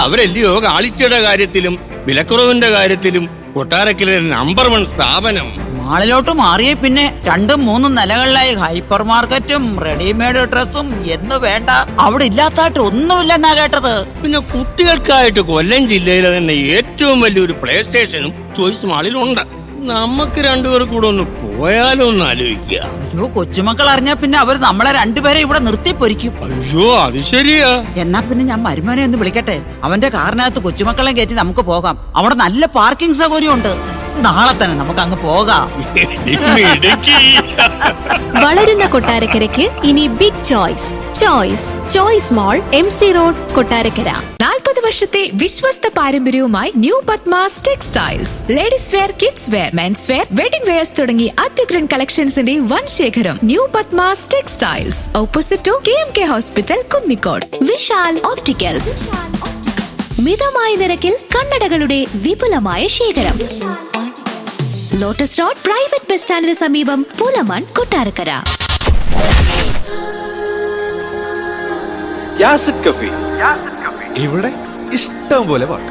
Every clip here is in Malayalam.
അവരല്ലയോ കാളിച്ചയുടെ കാര്യത്തിലും വിലക്കുറവിന്റെ കാര്യത്തിലും കൊട്ടാരക്കലെ നമ്പർ വൺ സ്ഥാപനം മാളിലോട്ട് മാറിയേ പിന്നെ രണ്ടും മൂന്നും നിലകളിലായി ഹൈപ്പർ മാർക്കറ്റും റെഡിമെയ്ഡ് ഡ്രസ്സും എന്ന് വേണ്ട അവിടെ ഇല്ലാത്തായിട്ട് ഒന്നുമില്ലെന്നാ കേട്ടത് പിന്നെ കുട്ടികൾക്കായിട്ട് കൊല്ലം ജില്ലയിലെ തന്നെ ഏറ്റവും വലിയൊരു പ്ലേ സ്റ്റേഷനും ചോയ്സ് മാളിലുണ്ട് നമുക്ക് രണ്ടുപേർ കൂടെ ഒന്ന് പോയാലോ ഒന്ന് ആലോചിക്കുക അയ്യോ കൊച്ചുമക്കൾ അറിഞ്ഞാ പിന്നെ അവർ നമ്മളെ രണ്ടുപേരെ ഇവിടെ നിർത്തി പൊരിക്കും അയ്യോ അത് ശരിയാ എന്നാ പിന്നെ ഞാൻ മരുമോനെ ഒന്ന് വിളിക്കട്ടെ അവന്റെ കാറിനകത്ത് കൊച്ചുമക്കളെ കയറ്റി നമുക്ക് പോകാം അവിടെ നല്ല പാർക്കിംഗ് സൗകര്യമുണ്ട് നാളെ തന്നെ നമുക്ക് അങ്ങ് പോകാം ഇടുക്കി വളരുന്ന കൊട്ടാരക്കരയ്ക്ക് ഇനി big choice choice choice mall M C road Kottarakkara നാൽപ്പത് വർഷത്തെ വിശ്വസ്ത പാരമ്പര്യവുമായി new Padmas textiles ladies wear kids wear mens wear wedding wears തുടങ്ങി അത്യുഗ്രൻ കളക്ഷൻസിന്റെ വൻ ശേഖരം new Padmas textiles opposite to K M K hospital Kunnicode Vishal opticals മിതമായ നിരക്കിൽ കണ്ണടകളുടെ വിപുലമായ ശേഖരം ലോട്ടസ് റോഡ് പ്രൈവറ്റ് ബസ് സ്റ്റാൻഡിന് സമീപം പുലമൺ കൊട്ടാരക്കര യാസിഡ് കഫി ഇവിടെ ഇഷ്ടം പോലെ പാട്ട്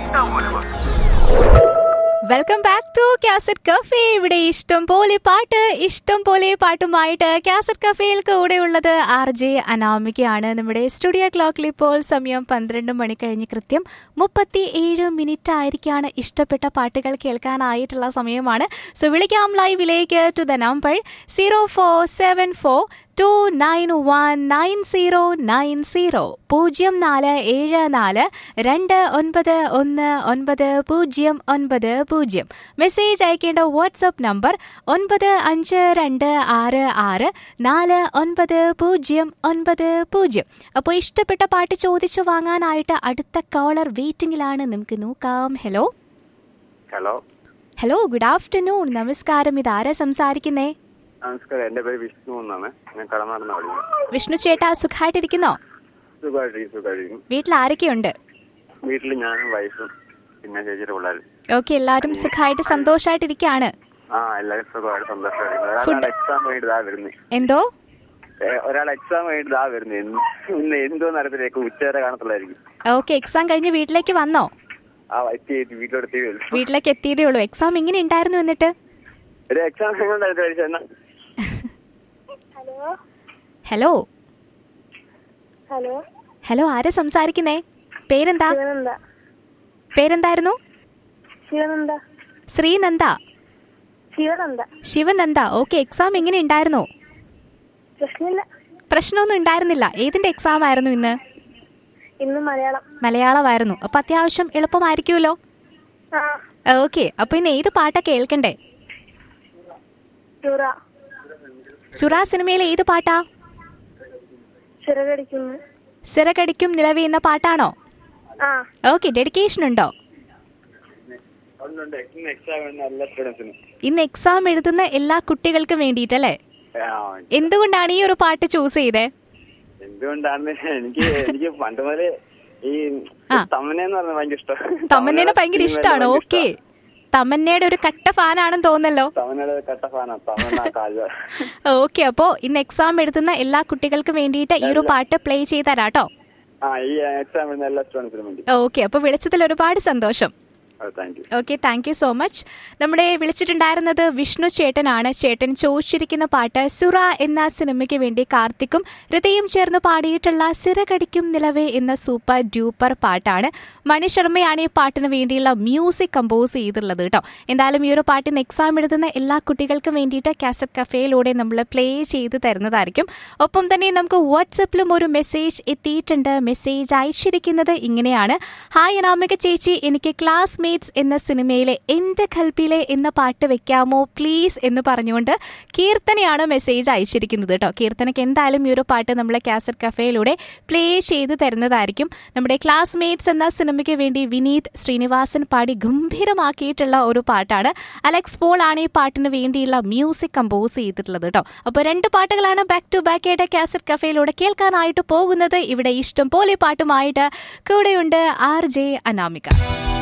welcome back to cassette cafe ഇവിടെ ഇഷ്ടം പോലെ പാട്ട് ഇഷ്ടം പോലെ പാട്ടുമായിട്ട് കാസറ്റ് കഫേയിൽ കൂടെ ഉള്ളത് ആർ ജെ അനാമികയാണ് നമ്മുടെ സ്റ്റുഡിയോ ക്ലോക്കിൽ ഇപ്പോൾ സമയം പന്ത്രണ്ട് മണി കഴിഞ്ഞ് കൃത്യം മുപ്പത്തി ഏഴ് മിനിറ്റ് ആയിരിക്കാണ് ഇഷ്ടപ്പെട്ട പാട്ടുകൾ കേൾക്കാനായിട്ടുള്ള സമയമാണ് സോ വിളിക്കാം ലൈവിലേക്ക് to the number zero four seven four two nine one nine zero nine zero പൂജ്യം നാല് ഏഴ് നാല് രണ്ട് ഒൻപത് ഒന്ന് ഒൻപത് പൂജ്യം ഒൻപത് പൂജ്യം മെസ്സേജ് അയക്കേണ്ട വാട്സപ്പ് നമ്പർ ഒൻപത് അഞ്ച് രണ്ട് ആറ് ആറ് നാല് ഒൻപത് പൂജ്യം ഒൻപത് പൂജ്യം അപ്പോൾ ഇഷ്ടപ്പെട്ട പാട്ട് ചോദിച്ചു വാങ്ങാനായിട്ട് അടുത്ത കോളർ വെയിറ്റിംഗിലാണ് നമുക്ക് നോക്കാം hello hello hello good afternoon നമസ്കാരം ഇതാരാ സംസാരിക്കുന്നേ നമസ്കാരം എന്റെ പേര് വിഷ്ണു എന്നാണ് ഞാൻ കടനാടുന്ന വിളിക്കുന്നത് വിഷ്ണു ചേട്ടാ സുഖമായിട്ടിരിക്കുന്നോ സുഖമായിട്ടിരിക്കും സുഖമായിട്ടിരിക്കും വീട്ടിൽ ആരൊക്കെയുണ്ട് വീട്ടിൽ ഞാനും വൈഫും പിന്നെ ചേച്ചിയുടെ പിള്ളേരും ഓക്കെ എല്ലാവരും സുഖമായിട്ട് സന്തോഷമായിട്ടിരിക്കുകയാണ് ആ എല്ലാവരും സുഖമായിട്ട് സന്തോഷമായിരിക്കും ഒരാൾ Food- എക്സാം വേണ്ടി ഇതാ വരുന്നത് എന്തോ ഒരാൾ എക്സാം വേണ്ടി ഇതാ വരുന്നത് ഇന്ന് എന്തോ നടത്തിലേക്ക് ഉച്ചവരെ കാണത്തുള്ളായിരിക്കും ഓക്കെ എക്സാം കഴിഞ്ഞ് വീട്ടിലേക്ക് വന്നോ ആ എത്തി എത്തി വീട്ടിലെത്തി വരും വീട്ടിലേക്ക് എത്തിയതേ ഉള്ളൂ എക്സാം എങ്ങനെ ഉണ്ടായിരുന്നു എന്നിട്ട് ഒരു എക്സാം എങ്ങോട്ടായിരുന്നു കഴിച്ചത് എന്നാ ഹലോ ഹലോ ഹലോ ആരാ സംസാരിക്കുന്നേ പേരെന്താ ശിവനന്ദ പേരെന്തായിരുന്നു ശിവനന്ദ ശ്രീനന്ദ ശിവനന്ദ ശിവനന്ദ ഓക്കെ എക്സാം എങ്ങനെ ഉണ്ടായിരുന്നു പ്രശ്നമില്ല പ്രശ്നമൊന്നും ഉണ്ടായിരുന്നില്ല ഏതിന്റെ എക്സാം ആയിരുന്നു ഇന്ന് ഇന്ന് മലയാളം മലയാളമായിരുന്നു അപ്പൊ അത്യാവശ്യം എളുപ്പമായിരിക്കുമല്ലോ ആ ഓക്കെ അപ്പൊ ഇന്ന് ഏത് പാട്ടാ കേൾക്കണ്ടേ ചുറ സുറ സിനിമയിലെ ഏത് പാട്ടാ ചിറകടിക്കുന്നു സിറകടിക്കും നിലവി എന്ന പാട്ടാണോ ആ ഓക്കെ ഡെഡിക്കേഷൻ ഉണ്ടോ ഉണ്ട് ഇന്ന് എക്സാം വേണ്ട എല്ലാ സ്റ്റുഡൻസിനും ഇന്ന് എക്സാം എഴുതുന്ന എല്ലാ കുട്ടികൾക്കും വേണ്ടിയിട്ടല്ലേ എന്തുകൊണ്ടാണ് ഈ ഒരു പാട്ട് ചൂസ് ചെയ്തേ എന്തുകൊണ്ടാണ് എനിക്ക് എനിക്ക് പണ്ട് മുതലേ ഈ ആ. തമ്മനെന്ന് പറഞ്ഞ ഭയങ്കര ഇഷ്ടം തമന്നേനെ ഭയങ്കര ഇഷ്ടമാണോ ഓക്കെ തമന്നയുടെ ഒരു കട്ട ഫാനാണെന്ന് തോന്നല്ലോ തമിഴ്നാട് കട്ട ഫാനാ തമിഴ്നാ കാഴ്ച ഓക്കെ അപ്പോ ഇന്ന് എക്സാം എഴുതുന്ന എല്ലാ കുട്ടികൾക്കും വേണ്ടിയിട്ട് ഈ ഒരു പാട്ട് പ്ലേ ചെയ്ത് തരാട്ടോ ആ ഈ എക്സാം എഴുതുന്ന എല്ലാ സ്റ്റുഡൻസിനും വേണ്ടി ഓക്കെ അപ്പൊ വിളിച്ചതിൽ ഒരുപാട് സന്തോഷം thank you okay thank you so much നമ്മുടെ വിളിച്ചിട്ടുണ്ടായിരുന്നത് വിഷ്ണു ചേട്ടനാണ് ചേട്ടൻ ചോദിച്ചിരിക്കുന്ന പാട്ട് സുറ എന്ന സിനിമയ്ക്ക് വേണ്ടി കാർത്തിക്കും ഹൃദയം ചേർന്ന് പാടിയിട്ടുള്ള സിറകടിക്കും നിലവേ എന്ന സൂപ്പർ ഡ്യൂപ്പർ പാട്ടാണ് മണി ശർമ്മയാണ് ഈ പാട്ടിന് വേണ്ടിയുള്ള മ്യൂസിക് കമ്പോസ് ചെയ്തിട്ടുള്ളത് കേട്ടോ എന്തായാലും ഈ ഒരു പാട്ടിന് എക്സാം എഴുതുന്ന എല്ലാ കുട്ടികൾക്കും വേണ്ടിയിട്ട് കാസറ്റ് കഫേയിലൂടെ നമ്മൾ പ്ലേ ചെയ്ത് തരുന്നതായിരിക്കും ഒപ്പം തന്നെ നമുക്ക് വാട്സപ്പിലും ഒരു മെസ്സേജ് എത്തിയിട്ടുണ്ട് മെസ്സേജ് അയച്ചിരിക്കുന്നത് ഇങ്ങനെയാണ് ഹായ് അനാമിക ചേച്ചി എനിക്ക് ക്ലാസ്മേറ്റ്സ് എന്ന സിനിമയിലെ എൻ്റെ കൽപ്പിലെ എന്ന പാട്ട് വെക്കാമോ പ്ലീസ് എന്ന് പറഞ്ഞുകൊണ്ട് കീർത്തനയാണ് മെസ്സേജ് അയച്ചിരിക്കുന്നത് കേട്ടോ കീർത്തനയ്ക്ക് എന്തായാലും ഈ ഒരു പാട്ട് നമ്മൾ കാസറ്റ് കഫേയിലൂടെ പ്ലേ ചെയ്ത് തരുന്നതായിരിക്കും നമ്മുടെ ക്ലാസ്മേറ്റ്സ് എന്ന സിനിമയ്ക്ക് വേണ്ടി വിനീത് ശ്രീനിവാസൻ പാടി ഗംഭീരമാക്കിയിട്ടുള്ള ഒരു പാട്ടാണ് അലക്സ് പോൾ ആണ് ഈ പാട്ടിന് വേണ്ടിയുള്ള മ്യൂസിക് കമ്പോസ് ചെയ്തിട്ടുള്ളത് കേട്ടോ അപ്പോൾ രണ്ട് പാട്ടുകളാണ് ബാക്ക് ടു ബാക്ക് ആയിട്ട് കാസറ്റ് കഫേയിലൂടെ കേൾക്കാനായിട്ട് പോകുന്നത് ഇവിടെ ഇഷ്ടം പോലെ പാട്ടുമായിട്ട് കൂടെയുണ്ട് ആർ ജെ അനാമിക